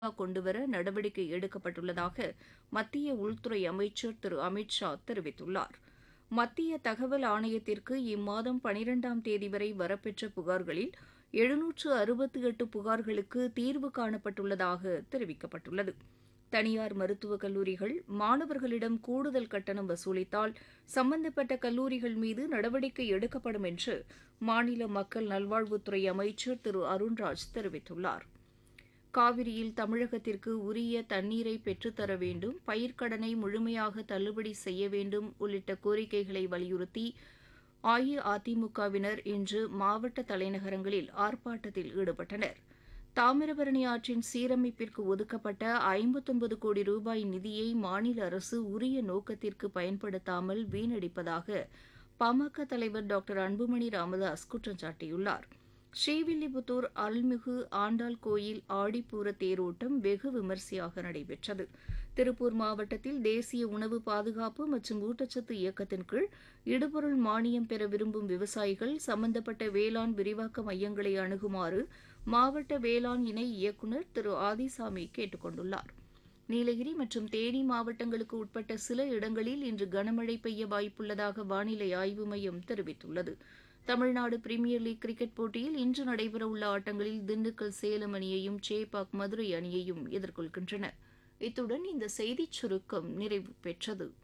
கொண்டுவர நடவடிக்கை எடுக்கப்பட்டுள்ளதாக மத்திய உள்துறை அமைச்சர் திரு அமித் ஷா தெரிவித்துள்ளார் மத்திய தகவல் ஆணையத்திற்கு இம்மாதம் பனிரெண்டாம் தேதி வரை வரப்பெற்ற புகார்களில் எழுநூற்று அறுபத்து எட்டு புகார்களுக்கு தீர்வு காணப்பட்டுள்ளதாக தெரிவிக்கப்பட்டுள்ளது தனியார் மருத்துவக் கல்லூரிகள் மாணவர்களிடம் கூடுதல் கட்டணம் வசூலித்தால் சம்பந்தப்பட்ட கல்லூரிகள் மீது நடவடிக்கை எடுக்கப்படும் என்று மாநில மக்கள் நல்வாழ்வுத்துறை அமைச்சர் திரு அருண்ராஜ் தெரிவித்துள்ளார் காவிரியில் தமிழகத்திற்கு உரிய தண்ணீரை பெற்றுத்தர வேண்டும் பயிர்க்கடனை முழுமையாக தள்ளுபடி செய்ய வேண்டும் உள்ளிட்ட கோரிக்கைகளை வலியுறுத்தி அஇஅதிமுகவினர் இன்று மாவட்ட தலைநகரங்களில் ஆர்ப்பாட்டத்தில் ஈடுபட்டனர் தாமிரபரணி ஆற்றின் சீரமைப்பிற்கு ஒதுக்கப்பட்ட ஐம்பத்தொன்பது கோடி ரூபாய் நிதியை மாநில அரசு உரிய நோக்கத்திற்கு பயன்படுத்தாமல் வீணடிப்பதாக பாமக தலைவர் டாக்டர் அன்புமணி ராமதாஸ் குற்றம் சாட்டியுள்ளார் ஸ்ரீவில்லிபுத்தூர் அருள்மிகு ஆண்டாள் கோயில் ஆடிப்பூர தேரோட்டம் வெகு விமரிசையாக நடைபெற்றது திருப்பூர் மாவட்டத்தில் தேசிய உணவு பாதுகாப்பு மற்றும் ஊட்டச்சத்து இயக்கத்தின் கீழ் இடுபொருள் மானியம் பெற விரும்பும் விவசாயிகள் சம்பந்தப்பட்ட வேளாண் விரிவாக்க மையங்களை அணுகுமாறு மாவட்ட வேளாண் இணை இயக்குநர் திரு ஆதிசாமி கேட்டுக் கொண்டுள்ளார் நீலகிரி மற்றும் தேனி மாவட்டங்களுக்கு உட்பட்ட சில இடங்களில் இன்று கனமழை பெய்ய வாய்ப்புள்ளதாக வானிலை ஆய்வு மையம் தெரிவித்துள்ளது தமிழ்நாடு பிரீமியர் லீக் கிரிக்கெட் போட்டியில் இன்று நடைபெறவுள்ள ஆட்டங்களில் திண்டுக்கல் சேலம் அணியையும் சேப்பாக் மதுரை அணியையும் எதிர்கொள்கின்றன இத்துடன் இந்த செய்திச் சுருக்கம் நிறைவு பெற்றது